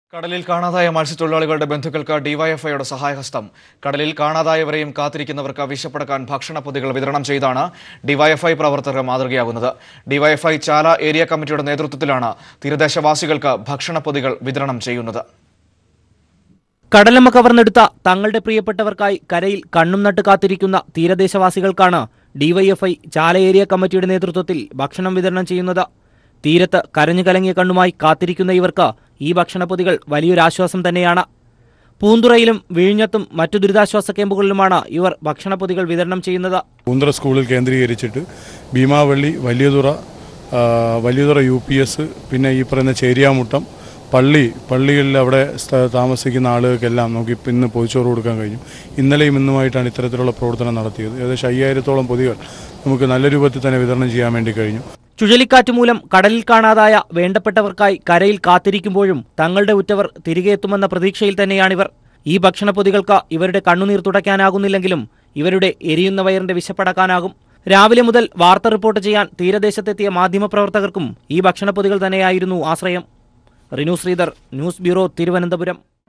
കടലിൽ കാണാതായ മത്സ്യത്തൊഴിലാളികളുടെ ബന്ധുക്കൾക്ക് ഡിവൈഎഫ്ഐയുടെ സഹായഹസ്തം കടലിൽ കാണാതായവരെയും കാത്തിരിക്കുന്നവർക്ക് വിശപ്പടക്കാൻ ഭക്ഷണ പൊതികൾ വിതരണം ചെയ്താണ് ഡിവൈഎഫ്ഐ പ്രവർത്തകർ മാതൃകയാകുന്നത് ഡിവൈഎഫ്ഐ ചാല ഏരിയ കമ്മിറ്റിയുടെ നേതൃത്വത്തിലാണ് തീരദേശവാസികൾക്ക് ഭക്ഷണ പൊതികൾ വിതരണം ചെയ്യുന്നത് കടലമ്മ കവർന്നെടുത്ത തങ്ങളുടെ പ്രിയപ്പെട്ടവർക്കായി കരയിൽ കണ്ണും നട്ട് കാത്തിരിക്കുന്ന തീരദേശവാസികൾക്കാണ് ഡിവൈഎഫ്ഐ ചാല ഏരിയ കമ്മിറ്റിയുടെ നേതൃത്വത്തിൽ ഭക്ഷണം വിതരണം ചെയ്യുന്നത് തീരത്ത് കരഞ്ഞു കലങ്ങിയ കണ്ണുമായി കാത്തിരിക്കുന്ന ഇവർക്ക് ഈ ഭക്ഷണപ്പൊതികൾ വലിയൊരാശ്വാസം തന്നെയാണ് പൂന്തുറയിലും വിഴിഞ്ഞത്തും മറ്റു ദുരിതാശ്വാസ ക്യാമ്പുകളിലുമാണ് ഇവർ ഭക്ഷണപ്പൊതികൾ വിതരണം ചെയ്യുന്നത് പൂന്തറ സ്കൂളിൽ കേന്ദ്രീകരിച്ചിട്ട് ഭീമാവള്ളി വലിയതുറ ആ, വലിയതുറ യു പി എസ് പിന്നെ ഈ പറയുന്ന ചേരിയാമുട്ടം പള്ളി പള്ളികളിൽ അവിടെ സ്ഥ- താമസിക്കുന്ന ആളുകൾക്കെല്ലാം നമുക്ക് ഇപ്പം ഇന്ന് പൊതിച്ചോറ് കൊടുക്കാൻ കഴിഞ്ഞു ഇന്നലെയും ഇന്നുമായിട്ടാണ് ഇത്തരത്തിലുള്ള പ്രവർത്തനം നടത്തിയത് ഏകദേശം അയ്യായിരത്തോളം പൊതികൾ നമുക്ക് നല്ല രൂപത്തിൽ തന്നെ വിതരണം ചെയ്യാൻ വേണ്ടി കഴിഞ്ഞു ചുഴലിക്കാറ്റ് മൂലം കടലിൽ കാണാതായ വേണ്ടപ്പെട്ടവർക്കായി കരയിൽ കാത്തിരിക്കുമ്പോഴും തങ്ങളുടെ ഉറ്റവർ തിരികെ എത്തുമെന്ന പ്രതീക്ഷയിൽ തന്നെയാണിവർ ഈ ഭക്ഷണപ്പൊതികൾക്ക് ഇവരുടെ കണ്ണുനീർ തുടയ്ക്കാനാകുന്നില്ലെങ്കിലും ഇവരുടെ എരിയുന്ന വയറിന്റെ വിശപ്പടക്കാനാകും രാവിലെ മുതൽ വാർത്ത റിപ്പോർട്ട് ചെയ്യാൻ തീരദേശത്തെത്തിയ മാധ്യമപ്രവർത്തകർക്കും ഈ ഭക്ഷണപ്പൊതികൾ തന്നെയായിരുന്നു ആശ്രയം റിനു ശ്രീധർ ന്യൂസ് ബ്യൂറോ തിരുവനന്തപുരം